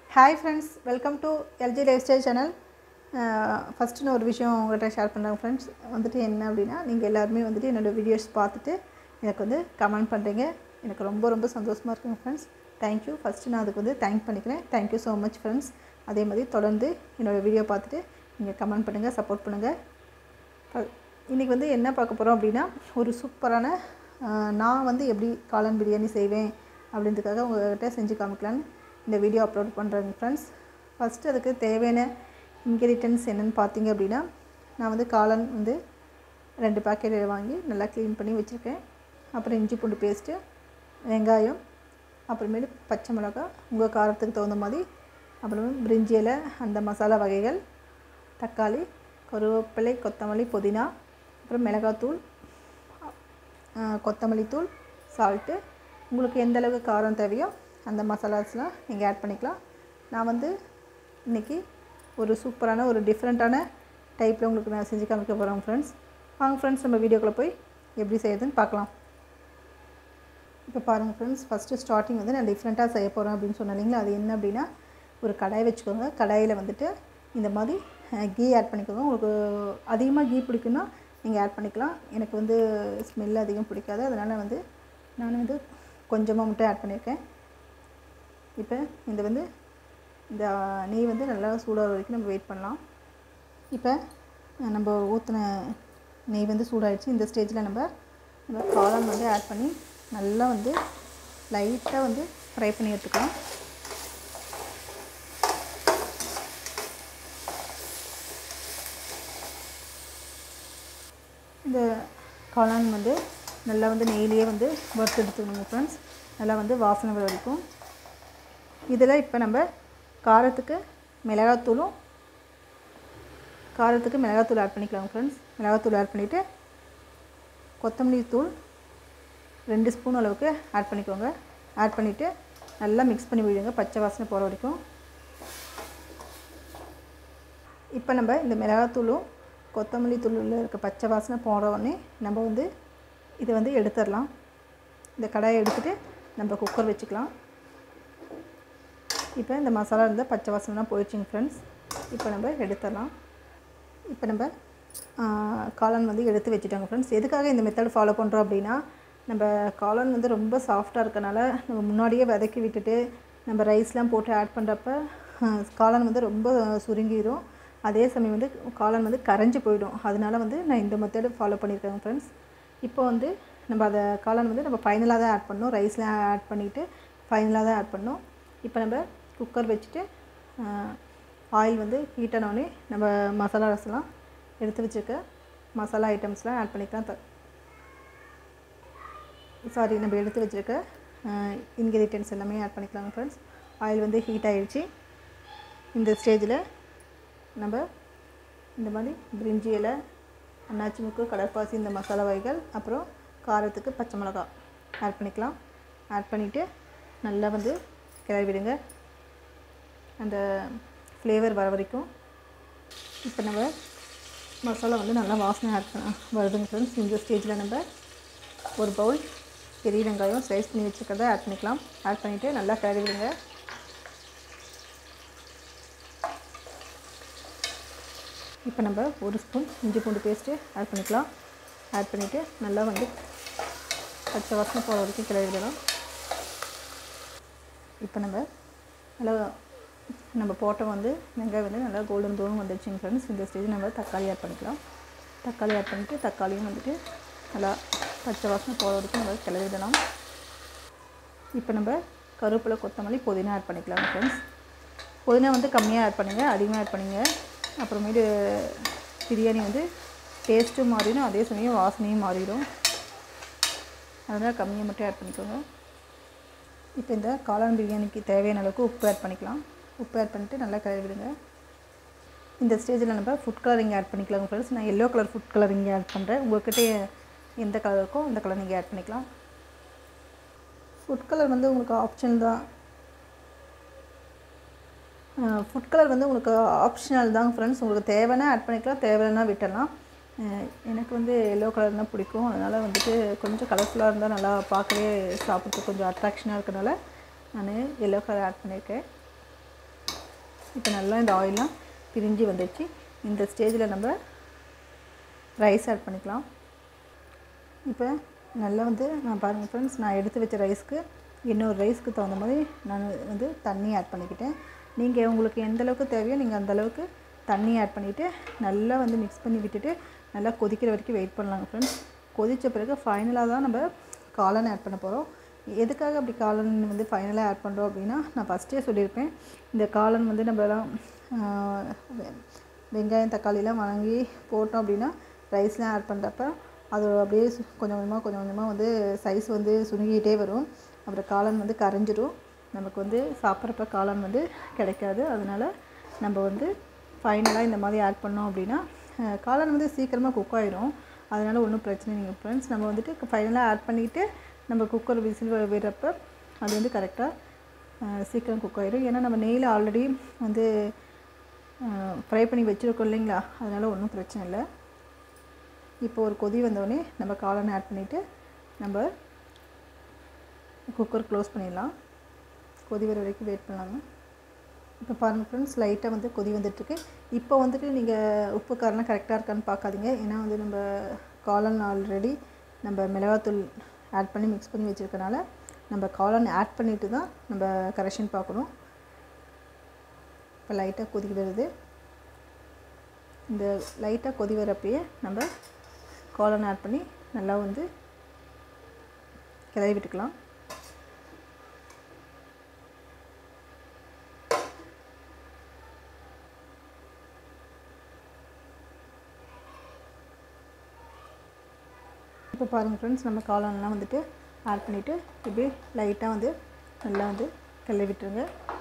hi friends welcome to LG life style channel first நான் ஒரு விஷயம் உங்கள்கிட்ட ஷேர் பண்ணுறேன் ஃப்ரெண்ட்ஸ் வந்துட்டு என்ன அப்படின்னா நீங்கள் எல்லாருமே வந்துட்டு என்னோடய வீடியோஸ் பார்த்துட்டு எனக்கு வந்து கமெண்ட் பண்ணுறீங்க எனக்கு ரொம்ப ரொம்ப சந்தோஷமாக இருக்குங்க ஃப்ரெண்ட்ஸ் தேங்க்யூ ஃபஸ்ட்டு நான் அதுக்கு வந்து தேங்க் பண்ணிக்கிறேன் தேங்க்யூ ஸோ மச் ஃப்ரெண்ட்ஸ் அதே மாதிரி தொடர்ந்து என்னோடய வீடியோ பார்த்துட்டு நீங்கள் கமெண்ட் பண்ணுங்கள் சப்போர்ட் பண்ணுங்கள் இன்றைக்கி வந்து என்ன பார்க்க போகிறோம் அப்படின்னா ஒரு சூப்பரான அஹ், நான் வந்து எப்படி காளான் பிரியாணி செய்வேன் அப்படின்றதுக்காக உங்கள்கிட்ட செஞ்சு காமிக்கலான்னு இந்த வீடியோ அப்லோட் பண்ணுறேங்க ஃப்ரெண்ட்ஸ் ஃபஸ்ட்டு அதுக்கு தேவையான இன்க்ரீடியன்ஸ் என்னென்னு பார்த்தீங்க அப்படின்னா நான் வந்து காளான் வந்து ரெண்டு பாக்கெட் வாங்கி நல்லா க்ளீன் பண்ணி வச்சுருக்கேன் அப்புறம் இஞ்சி பூண்டு பேஸ்ட்டு வெங்காயம் அப்புறமேட்டு பச்சை மிளகாய் உங்கள் காரத்துக்கு தகுந்த மாதிரி அப்புறம் பிரிஞ்சி இலை அந்த மசாலா வகைகள் தக்காளி கருவேப்பிலை கொத்தமல்லி புதினா அப்புறம் மிளகாத்தூள் ஆஹ், கொத்தமல்லி தூள் சால்ட்டு உங்களுக்கு எந்த அளவுக்கு காரம் தேவையோ அந்த மசாலாஸ்லாம் நீங்கள் ஆட் பண்ணிக்கலாம் நான் வந்து இன்றைக்கி ஒரு சூப்பரான ஒரு டிஃப்ரெண்ட்டான டைப்பில் உங்களுக்கு நான் செஞ்சு காமிக்க போகிறேன் ஃப்ரெண்ட்ஸ் வாங்க ஃப்ரெண்ட்ஸ் நம்ம வீடியோக்குள்ளே போய் எப்படி செய்யுதுன்னு பார்க்கலாம் இப்போ பாருங்கள் ஃப்ரெண்ட்ஸ் ஃபஸ்ட்டு ஸ்டார்டிங் வந்து நான் டிஃப்ரெண்ட்டாக செய்ய போகிறேன் அப்படின்னு சொன்னேன் இல்லைங்களா அது என்ன அப்படின்னா ஒரு கடாய் வச்சுக்கோங்க கடாயில் வந்துட்டு இந்த மாதிரி கீ ஆட் பண்ணிக்கோங்க உங்களுக்கு அதிகமாக கீ பிடிக்குன்னா நீங்கள் ஆட் பண்ணிக்கலாம் எனக்கு வந்து ஸ்மெல் அதிகம் பிடிக்காது அதனால் வந்து நான் வந்து கொஞ்சமாக மட்டும் ஆட் பண்ணியிருக்கேன் இப்போ இந்த வந்து இந்த நெய் வந்து நல்லா சூடாக வரைக்கும் நம்ம வெயிட் பண்ணலாம் இப்போ அஹ், நம்ம ஊற்றின நெய் வந்து சூடாயிடுச்சு இந்த ஸ்டேஜில் நம்ம நம்ம காளான் வந்து ஆட் பண்ணி நல்லா வந்து லைட்டாக வந்து ஃப்ரை பண்ணி எடுத்துக்கலாம் இந்த காளான் வந்து நல்லா வந்து நெய்லியே வந்து வறுத்து எடுத்துக்கணும் ஃப்ரெண்ட்ஸ் நல்லா வந்து வாசனை வர வரைக்கும் இதில் இப்போ நம்ம காரத்துக்கு மிளகாத்தூளும் காரத்துக்கு மிளகாத்தூள் ஆட் பண்ணிக்கலாம் ஃப்ரெண்ட்ஸ் மிளகாத்தூள் ஆட் பண்ணிவிட்டு கொத்தமல்லி தூள் ரெண்டு ஸ்பூன் அளவுக்கு ஆட் பண்ணிக்கோங்க ஆட் பண்ணிவிட்டு நல்லா மிக்ஸ் பண்ணி விடுங்க பச்சை வாசனை போகிற வரைக்கும் இப்போ நம்ம இந்த மிளகாத்தூளும் கொத்தமல்லி தூளில் இருக்க பச்சை வாசனை போகிற உடனே நம்ம வந்து இதை வந்து எடுத்துடலாம் இந்த கடாயை எடுத்துகிட்டு நம்ம குக்கர் வச்சுக்கலாம் இப்போ இந்த மசாலா இருந்தால் பச்சை வாசனைலாம் போயிடுச்சுங்க ஃப்ரெண்ட்ஸ் இப்போ நம்ம எடுத்துடலாம் இப்போ நம்ம ஆ, காளான் வந்து எடுத்து வச்சுட்டோங்க ஃப்ரெண்ட்ஸ் எதுக்காக இந்த மெத்தட் ஃபாலோ பண்ணுறோம் அப்படின்னா நம்ம காளான் வந்து ரொம்ப சாஃப்டாக இருக்கனால நம்ம முன்னாடியே வதக்கி விட்டுட்டு நம்ம ரைஸ்லாம் போட்டு ஆட் பண்ணுறப்ப காளான் வந்து ரொம்ப சுருங்கிடும் அதே சமயம் வந்து காளான் வந்து கரைஞ்சி போயிடும் அதனால வந்து நான் இந்த மெத்தடு ஃபாலோ பண்ணியிருக்கேங்க ஃப்ரெண்ட்ஸ் இப்போ வந்து நம்ம அதை காளான் வந்து நம்ம ஃபைனலாக தான் ஆட் பண்ணோம் ரைஸ்லாம் ஆட் பண்ணிவிட்டு ஃபைனலாக தான் ஆட் பண்ணோம் இப்போ நம்ம குக்கர் வச்சுட்டு ஆயில் வந்து ஹீட் ஆனோடனே நம்ம மசாலா ரசம்லாம் எடுத்து வச்சுருக்க மசாலா ஐட்டம்ஸ்லாம் ஆட் பண்ணிக்கலாம் த சாரி நம்ம எடுத்து வச்சுருக்க இன்க்ரீடியன்ஸ் எல்லாமே ஆட் பண்ணிக்கலாங்க ஃப்ரெண்ட்ஸ் ஆயில் வந்து ஹீட் ஆகிடுச்சு இந்த ஸ்டேஜில் நம்ம இந்த மாதிரி பிரிஞ்சி இலை அன்னாச்சி முக்கு கடற்பாசி இந்த மசாலா வகைகள் அப்புறம் காரத்துக்கு பச்சை மிளகாய் ஆட் பண்ணிக்கலாம் ஆட் பண்ணிவிட்டு நல்லா வந்து கிளறி விடுங்க அந்த ஃப்ளேவர் வர வரைக்கும் இப்போ நம்ம மசாலா வந்து நல்லா வாசனை ஆட் பண்ண வருதுங்க ஃப்ரெண்ட்ஸ் இந்த ஸ்டேஜில் நம்ம ஒரு பவுல் பெரிய வெங்காயம் ஸ்லைஸ் பண்ணி வச்சுக்கிறத ஆட் பண்ணிக்கலாம் ஆட் பண்ணிவிட்டு நல்லா கிளறி விடுங்க இப்போ நம்ம ஒரு ஸ்பூன் இஞ்சி பூண்டு பேஸ்ட்டு ஆட் பண்ணிக்கலாம் ஆட் பண்ணிவிட்டு நல்லா வந்து பச்சை வாசனை போகிற வரைக்கும் கிளறி விடலாம் இப்போ நம்ம நல்லா நம்ம போட்ட வந்து வெங்காயம் வந்து நல்லா கோல்டன் ப்ரௌன் வந்துடுச்சுங்க ஃப்ரெண்ட்ஸ் இந்த ஸ்டேஜ் நம்ம தக்காளி ஆட் பண்ணிக்கலாம் தக்காளி ஆட் பண்ணிவிட்டு தக்காளியும் வந்துட்டு நல்லா பச்சை வாசனை போகிற வரைக்கும் நம்ம கிளறி விடலாம் இப்போ நம்ம கருவேப்பிலை கொத்தமல்லி புதினா ஆட் பண்ணிக்கலாம் ஃப்ரெண்ட்ஸ் புதினா வந்து கம்மியாக ஆட் பண்ணுங்கள் அதிகமாக ஆட் பண்ணுங்க அப்புறமேட்டு பிரியாணி வந்து டேஸ்ட்டும் மாறிடும் அதே சமயம் வாசனையும் மாறிடும் அதனால் கம்மியாக மட்டும் ஆட் பண்ணிக்கோங்க இப்போ இந்த காளான் பிரியாணிக்கு தேவையான அளவுக்கு உப்பு ஆட் பண்ணிக்கலாம் உப்பு ஆட் பண்ணிட்டு நல்லா கிளறி விடுங்க இந்த ஸ்டேஜில் நம்ம ஃபுட் கலரிங் ஆட் பண்ணிக்கலாங்க ஃப்ரெண்ட்ஸ் நான் yellow colour food colouring add பண்ணுறேன் உங்கள்கிட்ட எந்த கலர் இருக்கோ அந்த கலர் நீங்கள் ஆட் பண்ணிக்கலாம் ஃபுட் கலர் வந்து உங்களுக்கு ஆப்ஷன் தான் ஃபுட் கலர் வந்து உங்களுக்கு ஆப்ஷனல் தாங்க ஃப்ரெண்ட்ஸ் உங்களுக்கு தேவைன்னா ஆட் பண்ணிக்கலாம் தேவைன்னா விட்டுடலாம் அஹ் எனக்கு வந்து எல்லோ கலர் தான் பிடிக்கும் அதனால் வந்துட்டு கொஞ்சம் கலர்ஃபுல்லாக இருந்தால் நல்லா பார்க்கவே சாப்பிட்றதுக்கு கொஞ்சம் அட்ராக்ஷனாக இருக்கனால நான் எல்லோ கலர் ஆட் பண்ணியிருக்கேன் இப்போ நல்லா இந்த ஆயிலாம் பிரிஞ்சு வந்துடுச்சு இந்த ஸ்டேஜில் நம்ம ரைஸ் ஆட் பண்ணிக்கலாம் இப்போ நல்லா வந்து நான் பாருங்கள் ஃப்ரெண்ட்ஸ் நான் எடுத்து வச்ச ரைஸ்க்கு இன்னொரு ரைஸ்க்கு தகுந்த மாதிரி நான் வந்து தண்ணி ஆட் பண்ணிக்கிட்டேன் நீங்கள் உங்களுக்கு எந்த அளவுக்கு தேவையோ நீங்கள் அந்த அளவுக்கு தண்ணி ஆட் பண்ணிவிட்டு நல்லா வந்து மிக்ஸ் பண்ணி விட்டுட்டு நல்லா கொதிக்கிற வரைக்கும் வெயிட் பண்ணலாங்க ஃப்ரெண்ட்ஸ் கொதித்த பிறகு ஃபைனலாக தான் நம்ம காளான் ஆட் பண்ண போகிறோம் எதுக்காக அப்படி காளான் வந்து ஃபைனலாக ஆட் பண்ணுறோம் அப்படின்னா நான் ஃபஸ்ட்டே சொல்லியிருப்பேன் இந்த காளான் வந்து நம்மலாம் ஆஹ், வெ- வெங்காயம் தக்காளிலாம் வாங்கி போட்டோம் அப்படின்னா ரைஸ்லாம் ஆட் பண்ணுறப்ப அது அப்படியே சு- கொஞ்சம் கொஞ்சமாக கொஞ்சம் கொஞ்சமாக வந்து சைஸ் வந்து சுருங்கிக்கிட்டே வரும் அப்புறம் காளான் வந்து கரைஞ்சிரும் நமக்கு வந்து சாப்பிட்றப்ப காளான் வந்து கிடைக்காது அதனால் நம்ம வந்து ஃபைனலாக இந்த மாதிரி ஆட் பண்ணோம் அப்படின்னா அஹ், காளான் வந்து சீக்கிரமாக குக் ஆயிரும் அதனால் ஒன்றும் பிரச்சனை இல்லைங்க ஃப்ரெண்ட்ஸ் நம்ம வந்துட்டு ஃபைனலாக ஆட் பண்ணிவிட்டு நம்ம குக்கர் விசில் விடுறப்ப அது வந்து கரெக்டாக சீக்கிரம் குக் ஆயிரும் ஏன்னா நம்ம நெய்யில் ஆல்ரெடி வந்து ஃப்ரை பண்ணி வச்சுருக்கோம் இல்லைங்களா அதனால் ஒன்றும் பிரச்சனை இல்லை இப்போ ஒரு கொதி வந்தோடனே நம்ம காளான் ஆட் பண்ணிவிட்டு நம்ம குக்கர் க்ளோஸ் பண்ணிடலாம் கொதி வர வரைக்கும் வெயிட் பண்ணலாங்க இப்போ பாருங்கள் ஃப்ரெண்ட்ஸ் லைட்டாக வந்து கொதி வந்துட்டுருக்கு இப்போ வந்துட்டு நீங்கள் உப்பு காரம்லாம் கரெக்டாக இருக்கான்னு பார்க்காதீங்க ஏன்னா வந்து நம்ம காளான் ஆல்ரெடி நம்ம மிளகாத்தூள் ஆட் பண்ணி மிக்ஸ் பண்ணி வச்சுருக்கனால நம்ம காளான் ஆட் பண்ணிட்டு தான் நம்ம கரெக்ஷன் பார்க்கணும் இப்போ லைட்டாக கொதி வருது இந்த லைட்டாக கொதி வரப்பயே நம்ம காளான் ஆட் பண்ணி நல்லா வந்து கிளறி விட்டுக்கலாம் இப்போ பாருங்கள் ஃப்ரெண்ட்ஸ் நம்ம காளான்லாம் வந்துட்டு ஆட் பண்ணிவிட்டு இப்படி லைட்டாக வந்து நல்லா வந்து கிளறி விட்டுருங்க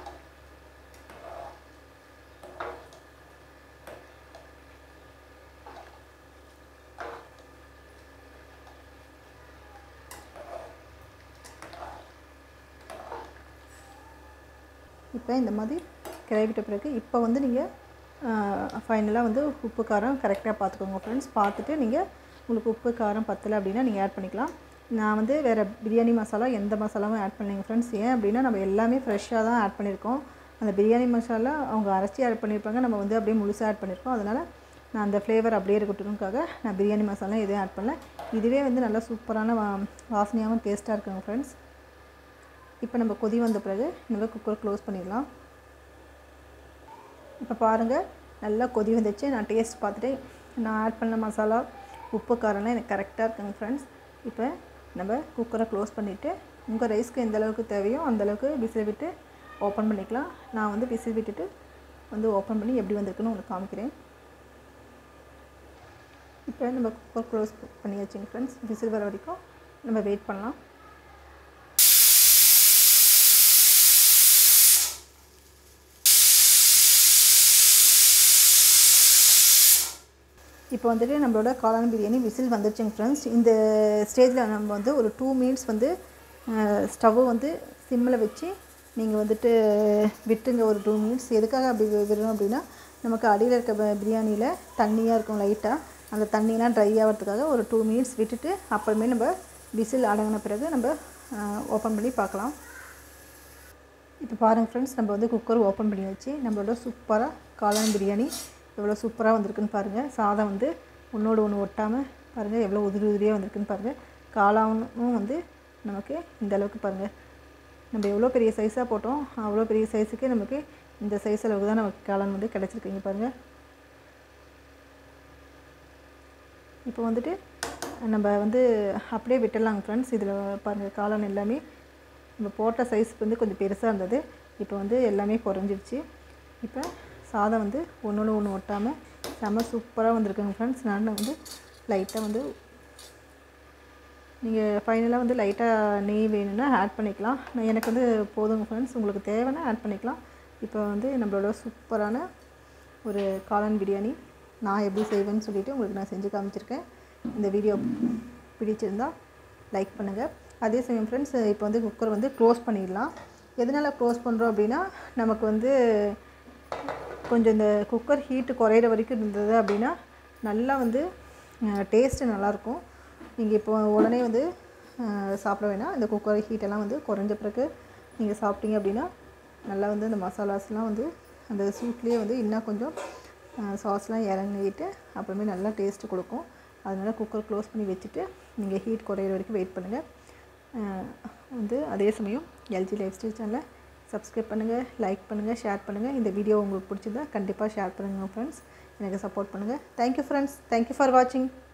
இப்போ இந்த மாதிரி கிளறி விட்ட பிறகு இப்போ வந்து நீங்கள் ஃபைனலாக வந்து உப்பு காரம் கரெக்டாக பார்த்துக்கோங்க ஃப்ரெண்ட்ஸ் பார்த்துட்டு நீங்கள் உங்களுக்கு உப்பு காரம் பத்தலை அப்படின்னா நீங்கள் ஆட் பண்ணிக்கலாம் நான் வந்து வேறு பிரியாணி மசாலா எந்த மசாலாவும் ஆட் பண்ணலைங்க ஃப்ரெண்ட்ஸ் ஏன் அப்படின்னா நம்ம எல்லாமே ஃப்ரெஷ்ஷாக தான் ஆட் பண்ணியிருக்கோம் அந்த பிரியாணி மசாலா அவங்க அரைச்சி ஆட் பண்ணியிருப்பாங்க நம்ம வந்து அப்படியே முழுசாக ஆட் பண்ணியிருக்கோம் அதனால் நான் அந்த ஃப்ளேவர் அப்படியே இருக்கட்டும்னுக்காக நான் பிரியாணி மசாலா எதுவும் ஆட் பண்ணல இதுவே வந்து நல்லா சூப்பரான வா வாசனையாகவும் டேஸ்ட்டாக இருக்குங்க ஃப்ரெண்ட்ஸ் இப்போ நம்ம கொதி வந்த பிறகு நம்ம குக்கர் க்ளோஸ் பண்ணிடலாம் இப்போ பாருங்கள் நல்லா கொதி வந்துச்சு நான் டேஸ்ட் பார்த்துட்டு நான் ஆட் பண்ண மசாலா உப்பு காரம்லாம் எனக்கு கரெக்டாக இருக்குங்க ஃப்ரெண்ட்ஸ் இப்போ நம்ம குக்கரை க்ளோஸ் பண்ணிவிட்டு உங்கள் ரைஸ்க்கு எந்த அளவுக்கு தேவையோ அந்த அளவுக்கு விசில் விட்டு ஓப்பன் பண்ணிக்கலாம் நான் வந்து விசில் விட்டுட்டு வந்து ஓப்பன் பண்ணி எப்படி வந்திருக்குன்னு உங்களுக்கு காமிக்கிறேன் இப்போ நம்ம குக்கர் க்ளோஸ் பண்ணி வச்சுங்க ஃப்ரெண்ட்ஸ் விசில் வர வரைக்கும் நம்ம வெயிட் பண்ணலாம் இப்போ வந்துட்டு நம்மளோட காளான் பிரியாணி விசில் வந்துருச்சுங்க ஃப்ரெண்ட்ஸ் இந்த ஸ்டேஜில் நம்ம வந்து ஒரு டூ மினிட்ஸ் வந்து ஸ்டவ்வை வந்து சிம்மில் வச்சு நீங்கள் வந்துட்டு விட்டுங்க ஒரு டூ மினிட்ஸ் எதுக்காக அப்படி வி- விடுறோம் அப்படின்னா நமக்கு அடியில் இருக்க ப- பிரியாணியில் தண்ணியாக இருக்கும் லைட்டாக அந்த தண்ணியெலாம் ட்ரை ஆகிறதுக்காக ஒரு டூ மினிட்ஸ் விட்டுட்டு அப்புறமே நம்ம விசில் அடங்கின பிறகு நம்ம ஓப்பன் பண்ணி பார்க்கலாம் இப்போ பாருங்கள் ஃப்ரெண்ட்ஸ் நம்ம வந்து குக்கர் ஓப்பன் பண்ணி வச்சு நம்மளோட சூப்பராக காளான் பிரியாணி எவ்வளோ சூப்பராக வந்திருக்குன்னு பாருங்கள் சாதம் வந்து ஒன்றோடு ஒன்று ஒட்டாமல் பாருங்கள் எவ்வளோ உதிரி உதிரியாக வந்திருக்குன்னு பாருங்கள் காளானும் வந்து நமக்கு இந்த அளவுக்கு பாருங்கள் நம்ம எவ்வளோ பெரிய சைஸாக போட்டோம் அவ்வளோ பெரிய சைஸுக்கு நமக்கு இந்த சைஸ் அளவுக்கு தான் நமக்கு காளான் வந்து கிடச்சிருக்குங்க பாருங்கள் இப்போ வந்துட்டு நம்ம வந்து அப்படியே விட்டுடலாங்க ஃப்ரெண்ட்ஸ் இதில் பாருங்கள் காளான் எல்லாமே நம்ம போட்ட சைஸ் வந்து கொஞ்சம் பெருசாக இருந்தது இப்போ வந்து எல்லாமே குறைஞ்சிருச்சு இப்போ சாதம் வந்து ஒன்றோட ஒன்று ஒட்டாமல் செம்ம சூப்பராக வந்திருக்குங்க ஃப்ரெண்ட்ஸ் நான் வந்து லைட்டாக வந்து நீங்கள் ஃபைனலாக வந்து லைட்டாக நெய் வேணும்னா ஆட் பண்ணிக்கலாம் நான் எனக்கு வந்து போதுங்க ஃப்ரெண்ட்ஸ் உங்களுக்கு தேவைன்னா ஆட் பண்ணிக்கலாம் இப்போ வந்து நம்மளோட சூப்பரான ஒரு காளான் பிரியாணி நான் எப்படி செய்வேன்னு சொல்லிவிட்டு உங்களுக்கு நான் செஞ்சு காமிச்சிருக்கேன் இந்த வீடியோ பிடிச்சிருந்தா லைக் பண்ணுங்கள் அதே சமயம் ஃப்ரெண்ட்ஸ் இப்போ வந்து குக்கர் வந்து க்ளோஸ் பண்ணிடலாம் எதனால் க்ளோஸ் பண்ணுறோம் அப்படின்னா நமக்கு வந்து கொஞ்சம் இந்த குக்கர் ஹீட்டு குறையிற வரைக்கும் இருந்தது அப்படின்னா நல்லா வந்து டேஸ்ட்டு நல்லாயிருக்கும் நீங்கள் இப்போ உடனே வந்து அஹ், சாப்பிட வேணாம் இந்த குக்கர் ஹீட்டெல்லாம் வந்து குறைஞ்ச பிறகு நீங்கள் சாப்பிட்டீங்க அப்படின்னா நல்லா வந்து இந்த மசாலாஸ்லாம் வந்து அந்த சூட்லேயே வந்து இன்னும் கொஞ்சம் சாஸ்லாம் இறங்கிட்டு அப்புறமே நல்லா டேஸ்ட்டு கொடுக்கும் அதனால் குக்கர் க்ளோஸ் பண்ணி வச்சுட்டு நீங்கள் ஹீட் குறையிற வரைக்கும் வெயிட் பண்ணுங்கள் வந்து அதே சமயம் எல்ஜி லைஃப் ஸ்டைல் சேனலை சப்ஸ்கிரைப் பண்ணுங்கள் லைக் பண்ணுங்கள் ஷேர் பண்ணுங்கள் இந்த வீடியோ உங்களுக்கு பிடிச்சிருந்தா கண்டிப்பாக ஷேர் பண்ணுங்கள் ஃப்ரெண்ட்ஸ் எனக்கு சப்போர்ட் பண்ணுங்கள் தேங்க்யூ ஃப்ரெண்ட்ஸ் தேங்க்யூ ஃபார் வாட்சிங்